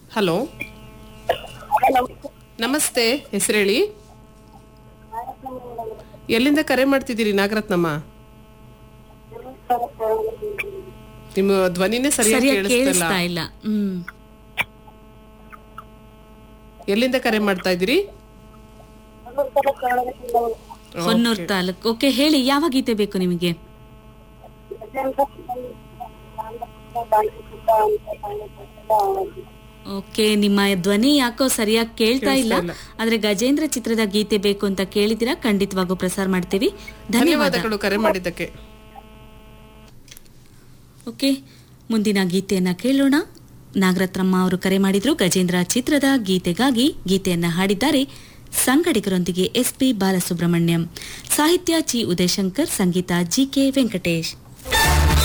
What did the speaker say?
Hello ನಮಸ್ತೆ ಹೆಸರು ಹೇಳಿ ಎಲ್ಲಿಂದ ಕರೆ ಮಾಡ್ತಿದ್ದೀರಿ ನಾಗರತ್ನಮ್ಮ ನಿಮ್ಮ ಧ್ವನಿನೇ ಸರಿಯಾಗಿ ಸರಿಯಾಗಿ ಕೇಳಿಸ್ತಿಲ್ಲ ಕೇಳಿಸ್ತಾ ಇಲ್ಲ ಹ್ಮ್ ಎಲ್ಲಿಂದ ಕರೆ ಮಾಡ್ತಾ ಇದ್ದೀರಿ ಹೊನ್ನೂರ್ ತಾಲೂಕು ಓಕೆ ಹೇಳಿ ಯಾವ ಗೀತೆ ಬೇಕು ನಿಮಗೆ ಓಕೆ ನಿಮ್ಮ ಧ್ವನಿ ಯಾಕೋ ಸರಿಯಾಗಿ ಕೇಳ್ತಾ ಇಲ್ಲ ಕೇಳಿಸ್ತಾ ಇಲ್ಲ. ಆದ್ರೆ ಗಜೇಂದ್ರ ಚಿತ್ರದ ಗೀತೆ ಬೇಕು ಅಂತ ಕೇಳಿದಿರಾ ಖಂಡಿತವಾಗೂ ಪ್ರಸಾರ ಮಾಡ್ತೀವಿ ಧನ್ಯವಾದ ಧನ್ಯವಾದಗಳು ಕರೆ ಮಾಡಿದ್ದಕ್ಕೆ ಓಕೆ ಮುಂದಿನ ಗೀತೆಯನ್ನ ಕೇಳೋಣ ನಾಗರತ್ನಮ್ಮ ಅವರು ಕರೆ ಮಾಡಿದ್ರು ಗಜೇಂದ್ರ ಚಿತ್ರದ ಗೀತೆಗಾಗಿ ಗೀತೆಯನ್ನ ಹಾಡಿದ್ದಾರೆ ಸಂಗಡಿಗರೊಂದಿಗೆ ಎಸ್ ಪಿ ಬಾಲಸುಬ್ರಹ್ಮಣ್ಯಂ ಸಾಹಿತ್ಯ ಚಿ ಉದಯಶಂಕರ್ ಸಂಗೀತ ಜಿ ಕೆ ವೆಂಕಟೇಶ್